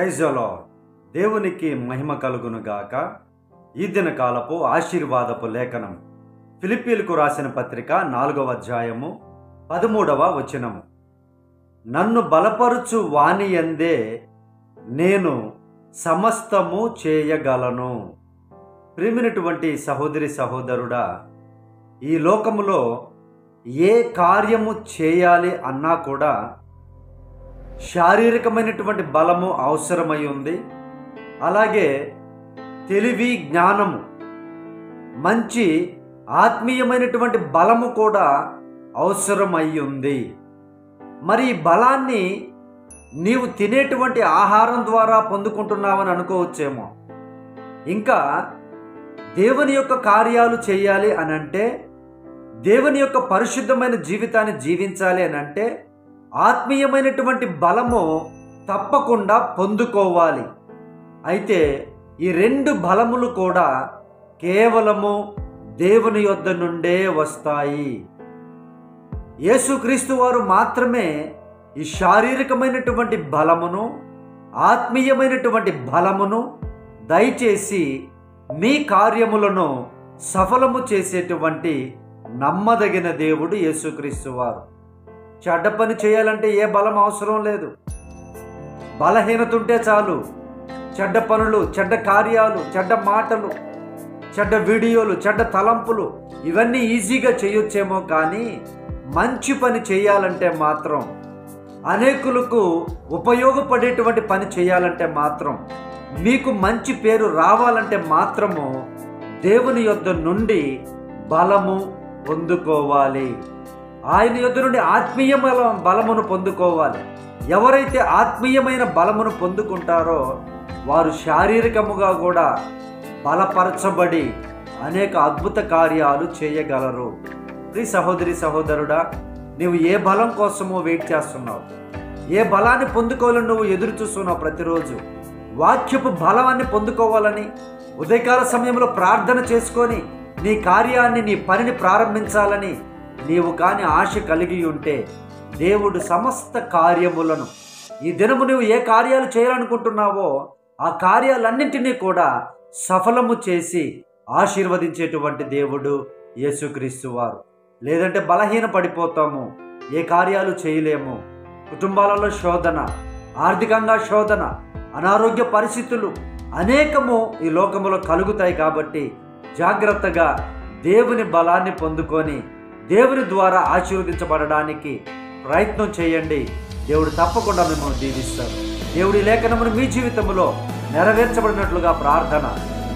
ప్రైజలో దేవునికి మహిమ కలుగును గాక ఈ దిన కాలపు ఆశీర్వాదపు లేఖనం ఫిలిప్పీలకు రాసిన పత్రిక నాలుగవ అధ్యాయము పదమూడవ వచనము నన్ను బలపరుచు వాణి ఎందే నేను సమస్తము చేయగలను ప్రేమినటువంటి సహోదరి సహోదరుడా ఈ లోకములో ఏ కార్యము చేయాలి అన్నా కూడా శారీరకమైనటువంటి బలము అవసరమై ఉంది అలాగే తెలివి జ్ఞానము మంచి ఆత్మీయమైనటువంటి బలము కూడా అవసరమై ఉంది మరి ఈ బలాన్ని నీవు తినేటువంటి ఆహారం ద్వారా పొందుకుంటున్నావని అనుకోవచ్చేమో ఇంకా దేవుని యొక్క కార్యాలు చేయాలి అని అంటే దేవుని యొక్క పరిశుద్ధమైన జీవితాన్ని జీవించాలి అని అంటే ఆత్మీయమైనటువంటి బలము తప్పకుండా పొందుకోవాలి అయితే ఈ రెండు బలములు కూడా కేవలము దేవుని యొద్ద నుండే వస్తాయి యేసుక్రీస్తు వారు మాత్రమే ఈ శారీరకమైనటువంటి బలమును ఆత్మీయమైనటువంటి బలమును దయచేసి మీ కార్యములను సఫలము చేసేటువంటి నమ్మదగిన దేవుడు యేసుక్రీస్తు వారు చెడ్డ పని చేయాలంటే ఏ బలం అవసరం లేదు బలహీనత ఉంటే చాలు చెడ్డ పనులు చెడ్డ కార్యాలు చెడ్డ మాటలు చెడ్డ వీడియోలు చెడ్డ తలంపులు ఇవన్నీ ఈజీగా చేయొచ్చేమో కానీ మంచి పని చేయాలంటే మాత్రం అనేకులకు ఉపయోగపడేటువంటి పని చేయాలంటే మాత్రం మీకు మంచి పేరు రావాలంటే మాత్రము దేవుని యొద్ద నుండి బలము పొందుకోవాలి ఆయన యొద్ద నుండి ఆత్మీయ బలం బలమును పొందుకోవాలి ఎవరైతే ఆత్మీయమైన బలమును పొందుకుంటారో వారు శారీరకముగా కూడా బలపరచబడి అనేక అద్భుత కార్యాలు చేయగలరు ప్రి సహోదరి సహోదరుడా నువ్వు ఏ బలం కోసమో వెయిట్ చేస్తున్నావు ఏ బలాన్ని పొందుకోవాలని నువ్వు ఎదురు చూస్తున్నావు ప్రతిరోజు వాక్యపు బలాన్ని పొందుకోవాలని ఉదయకాల సమయంలో ప్రార్థన చేసుకొని నీ కార్యాన్ని నీ పనిని ప్రారంభించాలని నీవు కాని ఆశ కలిగి ఉంటే దేవుడు సమస్త కార్యములను ఈ దినము నువ్వు ఏ కార్యాలు చేయాలనుకుంటున్నావో ఆ కార్యాలన్నింటినీ కూడా సఫలము చేసి ఆశీర్వదించేటువంటి దేవుడు యేసుక్రీస్తు వారు లేదంటే బలహీన పడిపోతాము ఏ కార్యాలు చేయలేము కుటుంబాలలో శోధన ఆర్థికంగా శోధన అనారోగ్య పరిస్థితులు అనేకము ఈ లోకములో కలుగుతాయి కాబట్టి జాగ్రత్తగా దేవుని బలాన్ని పొందుకొని దేవుని ద్వారా ఆశీర్వదించబడడానికి ప్రయత్నం చేయండి దేవుడు తప్పకుండా మిమ్మల్ని దీవిస్తారు దేవుడి లేఖనమును మీ జీవితంలో నెరవేర్చబడినట్లుగా ప్రార్థన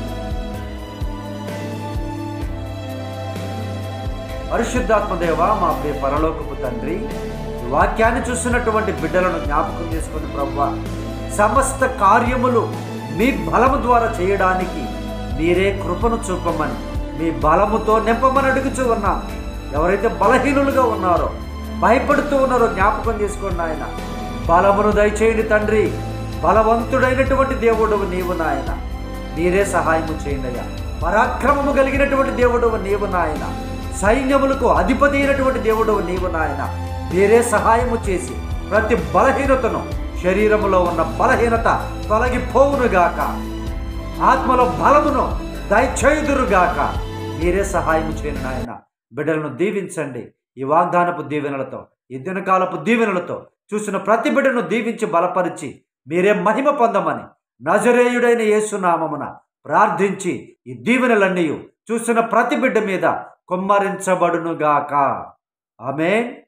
పరిశుద్ధాత్మదేవ మా ప్రియ పరలోకపు తండ్రి ఈ వాక్యాన్ని చూస్తున్నటువంటి బిడ్డలను జ్ఞాపకం చేసుకుని ప్రవ్వ సమస్త కార్యములు మీ బలము ద్వారా చేయడానికి మీరే కృపను చూపమని మీ బలముతో నింపమని అడుగుచూ ఉన్నాం ఎవరైతే బలహీనులుగా ఉన్నారో భయపడుతూ ఉన్నారో జ్ఞాపకం చేసుకోండి ఆయన బలమును దయచేయండి తండ్రి బలవంతుడైనటువంటి దేవుడు నీవు నాయన మీరే సహాయము చేయండి అయ్యా పరాక్రమము కలిగినటువంటి దేవుడు నీవు నాయన సైన్యములకు అధిపతి అయినటువంటి దేవుడు నీవు నాయన మీరే సహాయము చేసి ప్రతి బలహీనతను శరీరములో ఉన్న బలహీనత తొలగిపోవునుగాక ఆత్మలో బలమును దయచేయుదురుగాక మీరే సహాయం చేయండి నాయన బిడ్డలను దీవించండి ఈ వాగ్దానపు దీవెనలతో ఈ దినకాలపు దీవెనలతో చూసిన ప్రతి బిడ్డను దీవించి బలపరిచి మీరే మహిమ పొందమని నజరేయుడైన యేసునామమున ప్రార్థించి ఈ దీవెనలన్నీ చూసిన ప్రతి బిడ్డ మీద కుమ్మరించబడునుగాక ఆమె